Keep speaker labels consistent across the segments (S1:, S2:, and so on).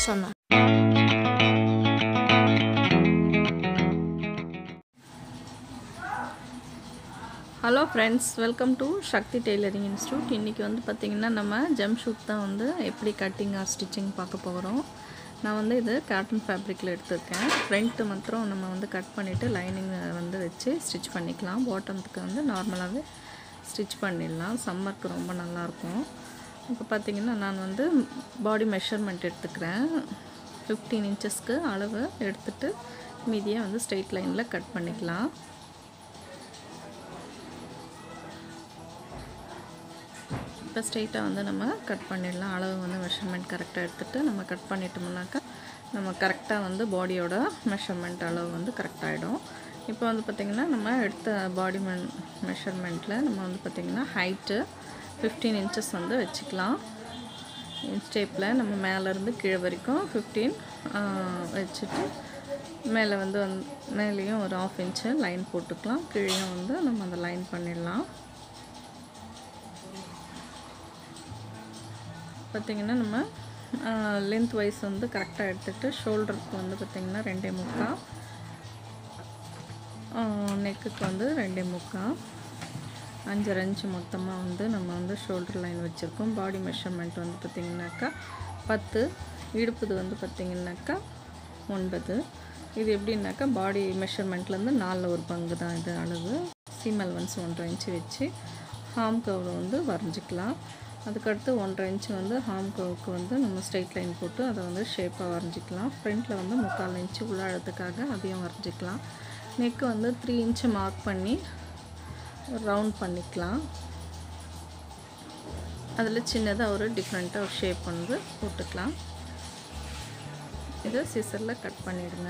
S1: சொன்னேன்
S2: hello friends welcome to Sakthi tailoring institute இன்றைக்கி வந்து பார்த்திங்கன்னா நம்ம ஜெம் ஷூட் தான் வந்து எப்படி கட்டிங் ஆர் ஸ்டிச்சிங் பார்க்க போகிறோம் நான் வந்து இது காட்டன் ஃபேப்ரிக்கில் எடுத்திருக்கேன் ஃப்ரண்ட்டு மாத்திரம் நம்ம வந்து கட் பண்ணிவிட்டு லைனிங் வந்து வச்சு ஸ்டிச் பண்ணிக்கலாம் பாட்டம்த்துக்கு வந்து நார்மலாகவே ஸ்டிச் பண்ணிடலாம் சம்மருக்கு ரொம்ப நல்லாயிருக்கும் இப்போ பார்த்திங்கன்னா நான் வந்து பாடி மெஷர்மெண்ட் எடுத்துக்கிறேன் ஃபிஃப்டீன் இன்ச்சஸ்க்கு அளவு எடுத்துகிட்டு மீதியை வந்து ஸ்ட்ரெயிட் லைனில் கட் பண்ணிக்கலாம் இப்போ ஸ்ட்ரெயிட்டாக வந்து நம்ம கட் பண்ணிடலாம் அளவு வந்து மெஷர்மெண்ட் கரெக்டாக எடுத்துகிட்டு நம்ம கட் பண்ணிட்டோம்னாக்கா நம்ம கரெக்டாக வந்து பாடியோட மெஷர்மெண்ட் அளவு வந்து கரெக்டாகிடும் இப்போ வந்து பார்த்திங்கன்னா நம்ம எடுத்த பாடி மென் மெஷர்மெண்ட்டில் நம்ம வந்து பார்த்திங்கன்னா ஹைட்டு ஃபிஃப்டீன் இன்ச்சஸ் வந்து வச்சுக்கலாம் ஸ்டேப்பில் நம்ம மேலேருந்து கீழே வரைக்கும் ஃபிஃப்டீன் வச்சுட்டு மேலே வந்து வந் மேலேயும் ஒரு ஆஃப் இன்ச்சு லைன் போட்டுக்கலாம் கீழேயும் வந்து நம்ம அந்த லைன் பண்ணிடலாம் பார்த்திங்கன்னா நம்ம லென்த் வைஸ் வந்து கரெக்டாக எடுத்துகிட்டு ஷோல்டருக்கு வந்து பார்த்திங்கன்னா ரெண்டே முக்கால் நெக்குக்கு வந்து ரெண்டே முக்கால் அஞ்சரை அஞ்சு மொத்தமாக வந்து நம்ம வந்து ஷோல்டர் லைன் வச்சுருக்கோம் பாடி மெஷர்மெண்ட் வந்து பார்த்திங்கனாக்கா பத்து இடுப்புது வந்து பார்த்திங்கனாக்கா ஒன்பது இது எப்படின்னாக்கா பாடி மெஷர்மெண்ட்லேருந்து நாலில் ஒரு பங்கு தான் இது அளவு சீமல் ஒன்ஸ் ஒன்றரை இன்ச்சு வச்சு ஹாம் கவர் வந்து வரைஞ்சிக்கலாம் அதுக்கடுத்து ஒன்றரை இன்ச்சு வந்து ஹாம் கவுக்கு வந்து நம்ம ஸ்ட்ரெயிட் லைன் போட்டு அதை வந்து ஷேப்பாக வரைஞ்சிக்கலாம் ஃப்ரண்ட்டில் வந்து முக்கால் இன்ச்சு உள்ளாழத்துக்காக அதையும் வரைஞ்சிக்கலாம் நெக்கு வந்து த்ரீ இன்ச்சு மார்க் பண்ணி ரவுண்ட் பண்ணிக்கலாம் அதில் சின்னதாக ஒரு டிஃப்ரெண்ட்டாக ஒரு ஷேப் வந்து போட்டுக்கலாம் இதை சிசரில் கட் பண்ணிவிடுங்க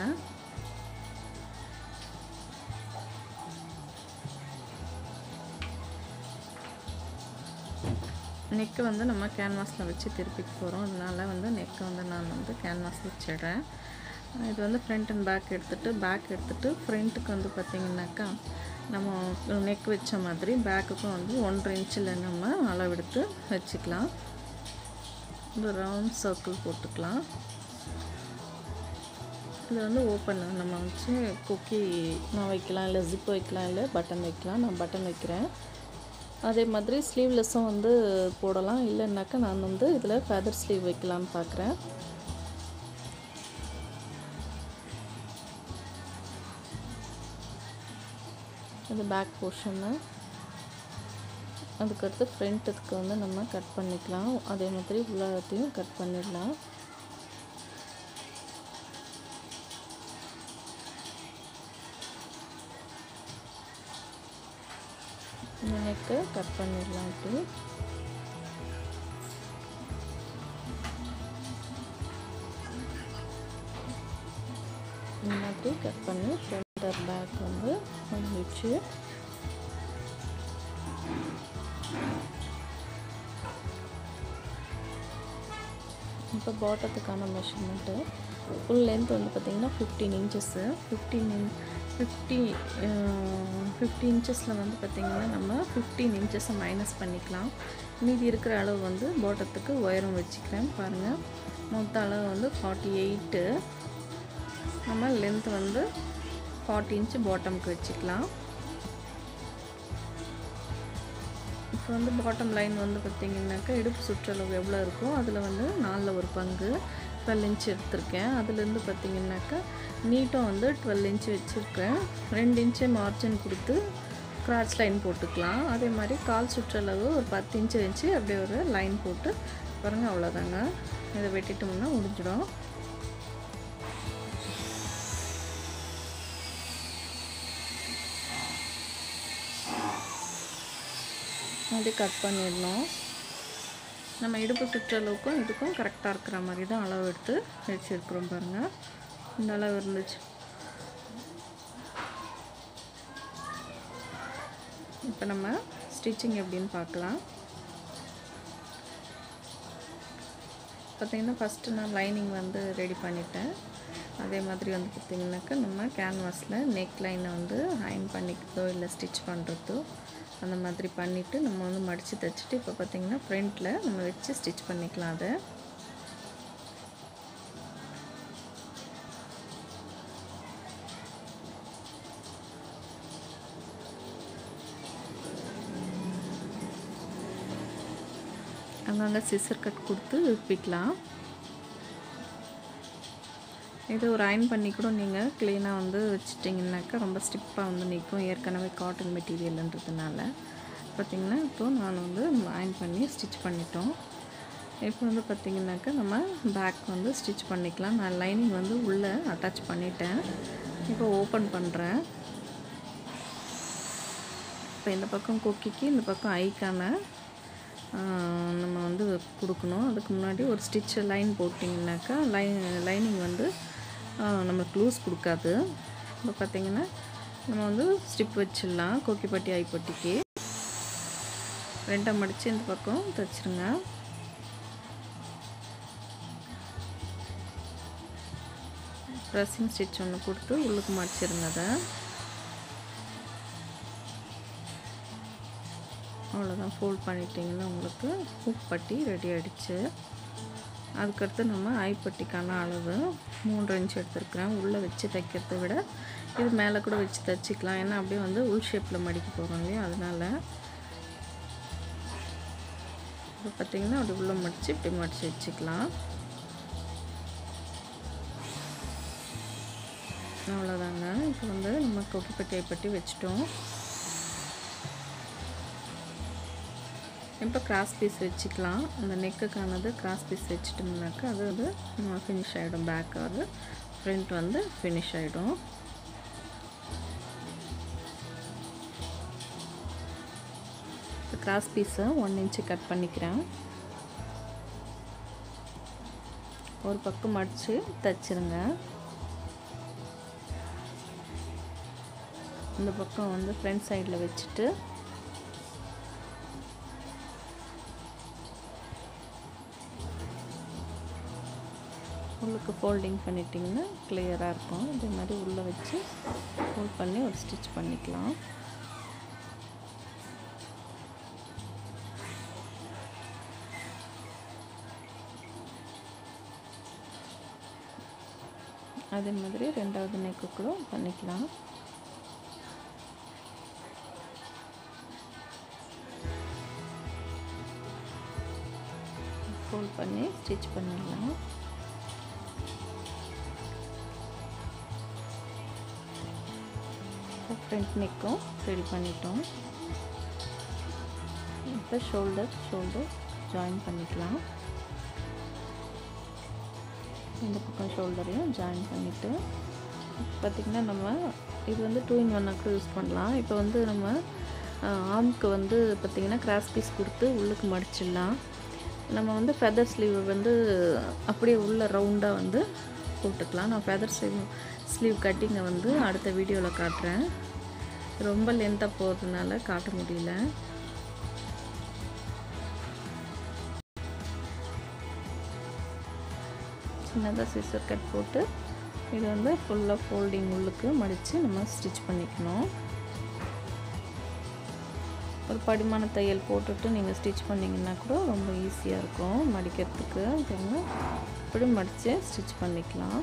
S2: நெக்கை வந்து நம்ம கேன்வாஸில் வச்சு திருப்பிட்டு போகிறோம் அதனால் வந்து நெக்கை வந்து நான் வந்து கேன்வாஸ் வச்சிடுறேன் இது வந்து ஃப்ரண்ட் அண்ட் பேக் எடுத்துகிட்டு பேக் எடுத்துகிட்டு ஃப்ரண்ட்டுக்கு வந்து பார்த்திங்கனாக்கா நம்ம நெக் வச்ச மாதிரி பேக்குக்கும் வந்து ஒன்றரை இன்ச்சில் நம்ம அளவெடுத்து வச்சுக்கலாம் இந்த ரவுண்ட் சர்க்கிள் போட்டுக்கலாம் இது வந்து ஓப்பன் நம்ம வச்சு குக்கி நான் வைக்கலாம் இல்லை ஜிப் வைக்கலாம் இல்லை பட்டன் வைக்கலாம் நான் பட்டன் வைக்கிறேன் அதே மாதிரி ஸ்லீவ்லெஸ்ஸும் வந்து போடலாம் இல்லைன்னாக்கா நான் வந்து இதில் ஃபெதர் ஸ்லீவ் வைக்கலான்னு பார்க்குறேன் இது பேக் போர்ஷன்னு அதுக்கடுத்து ஃப்ரண்ட்டுக்கு வந்து நம்ம கட் பண்ணிக்கலாம் அதே மாதிரி உள்ளத்தையும் கட் பண்ணிடலாம் இந்த நெக்கை கட் பண்ணிடலாம் இப்படி இந்த மாதிரி கட் பண்ணி ஃப்ரண்ட் பேக் வந்து வந்துச்சு இப்போ பாட்டத்துக்கான மெஷர்மெண்ட்டு ஃபுல் லென்த் வந்து பார்த்திங்கன்னா fifteen inches fifteen in fifty fifty இன்ச்சஸில் வந்து பார்த்திங்கன்னா நம்ம ஃபிஃப்டீன் இன்ச்சஸை மைனஸ் பண்ணிக்கலாம் மீதி இருக்கிற அளவு வந்து பாட்டத்துக்கு உயரம் வச்சுக்கிறேன் பாருங்கள் மொத்த அளவு வந்து ஃபார்ட்டி எயிட்டு நம்ம லென்த் வந்து ஃபார்ட்டி இன்ச்சு பாட்டமுக்கு வச்சுக்கலாம் இப்போ வந்து பாட்டம் லைன் வந்து பார்த்திங்கனாக்கா இடுப்பு சுற்றளவு எவ்வளோ இருக்கோ அதில் வந்து நாலில் ஒரு பங்கு டுவெல் இன்ச் எடுத்திருக்கேன் அதுலேருந்து பார்த்திங்கனாக்கா நீட்டம் வந்து டுவெல் இன்ச் வச்சுருக்கேன் ரெண்டு இன்ச்சு மார்ஜின் கொடுத்து கிராச் லைன் போட்டுக்கலாம் அதே மாதிரி கால் சுற்றளவு ஒரு பத்து இன்ச்சு வச்சு அப்படியே ஒரு லைன் போட்டு பாருங்கள் அவ்வளோதாங்க இதை வெட்டிட்டோம்னா முடிஞ்சிடும் அப்படி கட் பண்ணிடணும் நம்ம இடுப்பு சுற்றளவுக்கும் இதுக்கும் கரெக்டாக இருக்கிற மாதிரி தான் அளவு எடுத்து வச்சுருக்குறோம் பாருங்கள் இந்த அளவு இருந்துச்சு இப்போ நம்ம ஸ்டிச்சிங் எப்படின்னு பார்க்கலாம் பார்த்திங்கன்னா ஃபஸ்ட்டு நான் லைனிங் வந்து ரெடி பண்ணிட்டேன் அதே மாதிரி வந்து பார்த்திங்கனாக்கா நம்ம கேன்வாஸில் நெக் லைனை வந்து அயன் பண்ணிக்கிறதோ இல்லை ஸ்டிச் பண்ணுறதோ அந்த மாதிரி பண்ணிவிட்டு நம்ம வந்து மடித்து தைச்சிட்டு இப்போ பார்த்திங்கன்னா ஃப்ரண்ட்டில் நம்ம வச்சு ஸ்டிச் பண்ணிக்கலாம் அதை அங்கங்கே சிசர் கட் கொடுத்து பிக்கலாம் இது ஒரு அயன் பண்ணி கூட நீங்கள் க்ளீனாக வந்து வச்சிட்டிங்கனாக்கா ரொம்ப ஸ்டிப்பாக வந்து நிற்கும் ஏற்கனவே காட்டன் மெட்டீரியல்ன்றதுனால பார்த்திங்கன்னா இப்போ நான் வந்து அயன் பண்ணி ஸ்டிச் பண்ணிட்டோம் இப்போ வந்து பார்த்திங்கனாக்கா நம்ம பேக் வந்து ஸ்டிச் பண்ணிக்கலாம் நான் லைனிங் வந்து உள்ளே அட்டாச் பண்ணிட்டேன் இப்போ ஓப்பன் பண்ணுறேன் இப்போ இந்த பக்கம் கொக்கிக்கு இந்த பக்கம் ஐக்கான நம்ம வந்து கொடுக்கணும் அதுக்கு முன்னாடி ஒரு ஸ்டிச் லைன் போட்டிங்கனாக்கா லைன் லைனிங் வந்து நம்மளுக்கு லூஸ் கொடுக்காது இப்போ பார்த்திங்கன்னா நம்ம வந்து ஸ்டிப் வச்சிடலாம் கொக்கிப்பட்டி ஐப்பட்டிக்கு ரெண்டாக மடித்து இந்த பக்கம் தைச்சிருங்க ப்ரெஸ்ஸிங் ஸ்டிச் ஒன்று கொடுத்து உள்ளுக்கு மடிச்சிருங்க அதை அவ்வளோதான் ஃபோல்ட் பண்ணிட்டிங்கன்னா உங்களுக்கு ஹூக் பட்டி ரெடி ஆகிடுச்சு அதுக்கடுத்து நம்ம ஐப்பட்டிக்கான அளவு மூன்று இன்ச் எடுத்துருக்குறேன் உள்ளே வச்சு தைக்கிறத விட இது மேலே கூட வச்சு தைச்சிக்கலாம் ஏன்னா அப்படியே வந்து உள் ஷேப்பில் மடிக்க போகிறோம் இல்லையா அதனால் இப்போ பார்த்திங்கன்னா அப்படி உள்ளே மடித்து இப்படி மடித்து வச்சுக்கலாம் அவ்வளோதாங்க இப்போ வந்து நம்ம கொக்கிப்பட்டி ஐப்பட்டி வச்சுட்டோம் இப்போ கிராஸ் பீஸ் வச்சுக்கலாம் அந்த நெக்குக்கானது கிராஸ் பீஸ் வச்சுட்டோம்னாக்கா அது வந்து ஃபினிஷ் ஆகிடும் பேக் அது ஃப்ரண்ட் வந்து ஃபினிஷ் ஆகிடும் கிராஸ் பீஸை ஒன் இன்ச்சு கட் பண்ணிக்கிறேன் ஒரு பக்கம் மடித்து தைச்சிருங்க இந்த பக்கம் வந்து ஃப்ரண்ட் சைடில் வச்சுட்டு உள்ளுக்கு ஃபோல்டிங் பண்ணிட்டிங்கன்னா கிளியராக இருக்கும் இதே மாதிரி உள்ளே வச்சு ஃபோல்ட் பண்ணி ஒரு ஸ்டிச் பண்ணிக்கலாம் அதே மாதிரி ரெண்டாவது நெக்கு கூட பண்ணிக்கலாம் ஃபோல்ட் பண்ணி ஸ்டிச் பண்ணிடலாம் ஃப்ரண்ட் நெக்கும் ரெடி பண்ணிட்டோம் இப்போ ஷோல்டர் ஷோல்டர் ஜாயின் பண்ணிக்கலாம் இந்த பக்கம் ஷோல்டரையும் ஜாயின் பண்ணிவிட்டு பார்த்திங்கன்னா நம்ம இது வந்து டூ இன் ஒன்னாக கூட யூஸ் பண்ணலாம் இப்போ வந்து நம்ம ஆம்க்கு வந்து பார்த்திங்கன்னா கிராஸ் பீஸ் கொடுத்து உள்ளுக்கு மடிச்சிடலாம் நம்ம வந்து ஃபெதர் ஸ்லீவ் வந்து அப்படியே உள்ள ரவுண்டாக வந்து போட்டுக்கலாம் நான் ஃபெதர் ஸ்லீவ் ஸ்லீவ் கட்டிங்கை வந்து அடுத்த வீடியோவில் காட்டுறேன் ரொம்ப லென்த்தாக போகிறதுனால காட்ட முடியல சின்னதாக சிசர் கட் போட்டு இது வந்து ஃபுல்லாக ஃபோல்டிங் உள்ளுக்கு மடித்து நம்ம ஸ்டிச் பண்ணிக்கணும் ஒரு படிமான தையல் போட்டுட்டு நீங்கள் ஸ்டிச் பண்ணிங்கன்னா கூட ரொம்ப ஈஸியாக இருக்கும் மடிக்கிறதுக்கு ஓகேங்க இப்படி மடித்து ஸ்டிச் பண்ணிக்கலாம்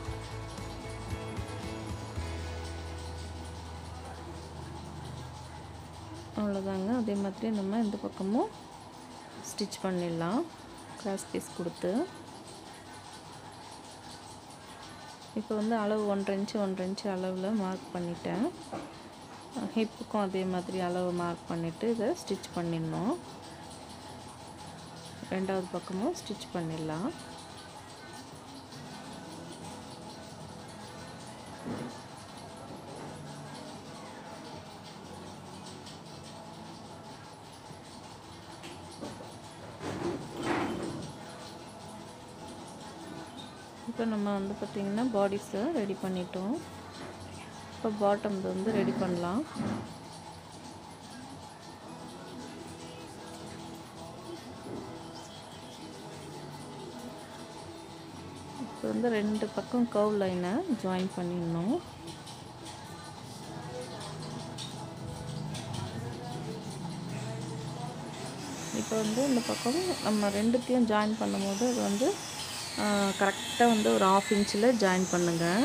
S2: அவ்வளோதாங்க அதே மாதிரி நம்ம இந்த பக்கமும் ஸ்டிச் பண்ணிடலாம் கிராஸ் பீஸ் கொடுத்து இப்போ வந்து அளவு ஒன்றரை இன்ச்சு ஒன்றரை இன்ச்சு அளவில் மார்க் பண்ணிட்டேன் ஹிப்புக்கும் அதே மாதிரி அளவு மார்க் பண்ணிவிட்டு இதை ஸ்டிச் பண்ணிடணும் ரெண்டாவது பக்கமும் ஸ்டிச் பண்ணிடலாம் இப்போ நம்ம வந்து பார்த்திங்கன்னா பாடிஸை ரெடி பண்ணிட்டோம் இப்போ பாட்டம் வந்து ரெடி பண்ணலாம் இப்போ வந்து ரெண்டு பக்கம் கர்வ் லைனை ஜாயின் பண்ணிடணும் இப்போ வந்து இந்த பக்கம் நம்ம ரெண்டுத்தையும் ஜாயின் பண்ணும்போது அது வந்து கரெக்டாக வந்து ஒரு ஆஃப் இன்ச்சில் ஜாயின் பண்ணுங்கள்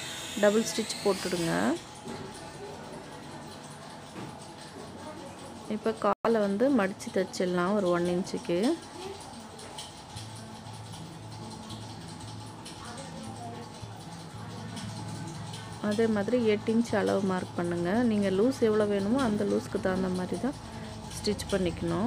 S2: டபுள் ஸ்டிச் போட்டுடுங்க இப்போ காலை வந்து மடித்து தைச்சிடலாம் ஒரு ஒன் இன்ச்சுக்கு அதே மாதிரி எட்டு இன்ச் அளவு மார்க் பண்ணுங்கள் நீங்கள் லூஸ் எவ்வளோ வேணுமோ அந்த லூஸ்க்கு தகுந்த மாதிரி தான் ஸ்டிச் பண்ணிக்கணும்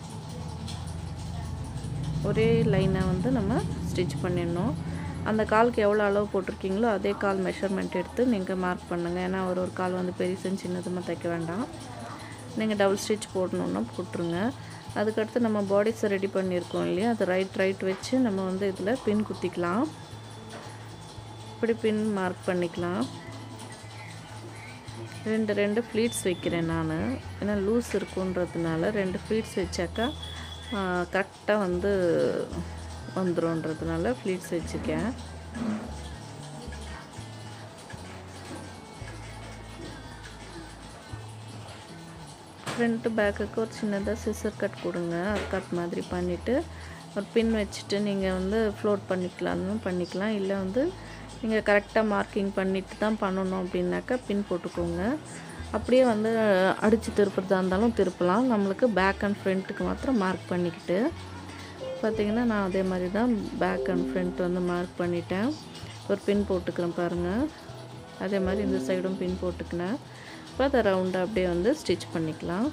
S2: ஒரே லைனை வந்து நம்ம ஸ்டிச் பண்ணிடணும் அந்த காலுக்கு எவ்வளோ அளவு போட்டிருக்கீங்களோ அதே கால் மெஷர்மெண்ட் எடுத்து நீங்கள் மார்க் பண்ணுங்கள் ஏன்னா ஒரு ஒரு கால் வந்து பெருசுன்னு சின்னதுமாக தைக்க வேண்டாம் நீங்கள் டபுள் ஸ்டிச் போடணுன்னா போட்டுருங்க அதுக்கடுத்து நம்ம பாடிஸை ரெடி பண்ணியிருக்கோம் இல்லையா அது ரைட் ரைட் வச்சு நம்ம வந்து இதில் பின் குத்திக்கலாம் இப்படி பின் மார்க் பண்ணிக்கலாம் ரெண்டு ரெண்டு ஃப்ளீட்ஸ் வைக்கிறேன் நான் ஏன்னா லூஸ் இருக்குன்றதுனால ரெண்டு ஃப்ளீட்ஸ் வச்சாக்கா கரெக்டாக வந்து வந்துடும்ன்றதுனால ஃப்ளீட்ஸ் வச்சுக்கேன் ஃப்ரண்ட்டு பேக்குக்கு ஒரு சின்னதாக சிசர் கட் கொடுங்க கட் மாதிரி பண்ணிவிட்டு ஒரு பின் வச்சுட்டு நீங்கள் வந்து ஃப்ளோட் பண்ணிக்கலாம்னு பண்ணிக்கலாம் இல்லை வந்து நீங்கள் கரெக்டாக மார்க்கிங் பண்ணிட்டு தான் பண்ணணும் அப்படின்னாக்கா பின் போட்டுக்கோங்க அப்படியே வந்து அடித்து திருப்புறதா இருந்தாலும் திருப்பலாம் நம்மளுக்கு பேக் அண்ட் ஃப்ரண்ட்டுக்கு மாத்திரம் மார்க் பண்ணிக்கிட்டு பார்த்திங்கன்னா நான் அதே மாதிரி தான் பேக் அண்ட் ஃப்ரண்ட் வந்து மார்க் பண்ணிட்டேன் ஒரு பின் போட்டுக்கிறேன் பாருங்கள் அதே மாதிரி இந்த சைடும் பின் போட்டுக்கினேன் இப்போ அதை ரவுண்டாக அப்படியே வந்து ஸ்டிச் பண்ணிக்கலாம்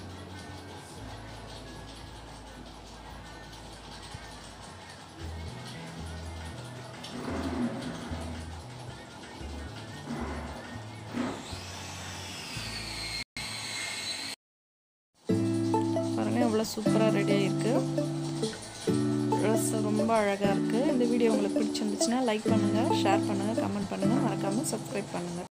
S2: பாருங்கள் எவ்வளோ சூப்பராக ரெடியாக இருக்குது ட்ரெஸ் ரொம்ப அழகாக இருக்குது இந்த வீடியோ உங்களுக்கு பிடிச்சிருந்துச்சுன்னா லைக் பண்ணுங்கள் ஷேர் பண்ணுங்கள் கமெண்ட் பண்ணுங்கள் மறக்காமல் சப்ஸ்கிரைப் பண்ணுங்கள்